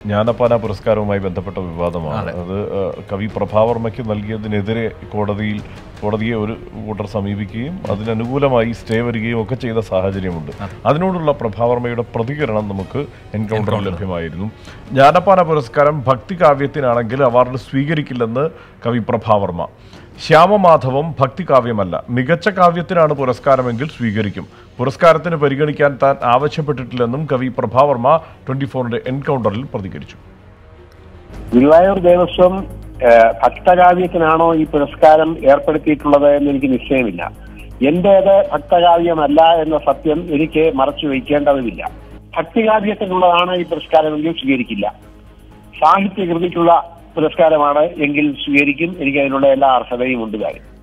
ജ്ഞാനപാന പുരസ്കാരവുമായി ബന്ധപ്പെട്ട വിവാദമാണ് അത് ഏഹ്, കവി പ്രഭാവർമ്മയ്ക്ക് നൽകിയതിനെതിരെ കോടതിയിൽ കോടതിയെ ഒരു കൂട്ടർ സമീപിക്കുകയും അതിനനുകൂലമായി സ്റ്റേ വരികയും ഒക്കെ ചെയ്ത സാഹചര്യമുണ്ട് അതിനോടുള്ള പ്രഭാവർമ്മയുടെ പ്രതികരണം നമുക്ക് എൻകൗണ്ടറിൽ ലഭ്യമായിരുന്നു ജ്ഞാനപാന പുരസ്കാരം ഭക്തികാവ്യത്തിനാണെങ്കിൽ അവാർഡ് സ്വീകരിക്കില്ലെന്ന് കവി പ്രഭാവർമ്മ ശ്യാമമാധവം ഭക്തികാവ്യമല്ല മികച്ച കാവ്യത്തിനാണ് പുരസ്കാരമെങ്കിൽ സ്വീകരിക്കും പുരസ്കാരത്തിന് പരിഗണിക്കാൻ താൻ ആവശ്യപ്പെട്ടിട്ടില്ലെന്നും കവി പ്രഭാവർമ്മ ട്വന്റി ഫോറിന്റെ എൻകൗണ്ടറിൽ പ്രതികരിച്ചു ഗുരുവായൂർ ദേവസ്വം ഏഹ്, ഭക്തകാവ്യത്തിനാണോ ഈ പുരസ്കാരം ഏർപ്പെടുത്തിയിട്ടുള്ളത് എന്ന് എനിക്ക് നിശ്ചയമില്ല എന്റേത് ഭക്തകാവ്യമല്ല എന്ന സത്യം എനിക്ക് മറച്ചു വയ്ക്കേണ്ടതുമില്ല ഭക്തികാവ്യത്തിനുള്ളതാണ് ഈ പുരസ്കാരമെങ്കിൽ സ്വീകരിക്കില്ല സാഹിത്യകൃതിക്കുള്ള പുരസ്കാരമാണ് എങ്കിൽ സ്വീകരിക്കും എനിക്ക് അതിനുള്ള എല്ലാ അർഹതയും ഉണ്ട് കാര്യം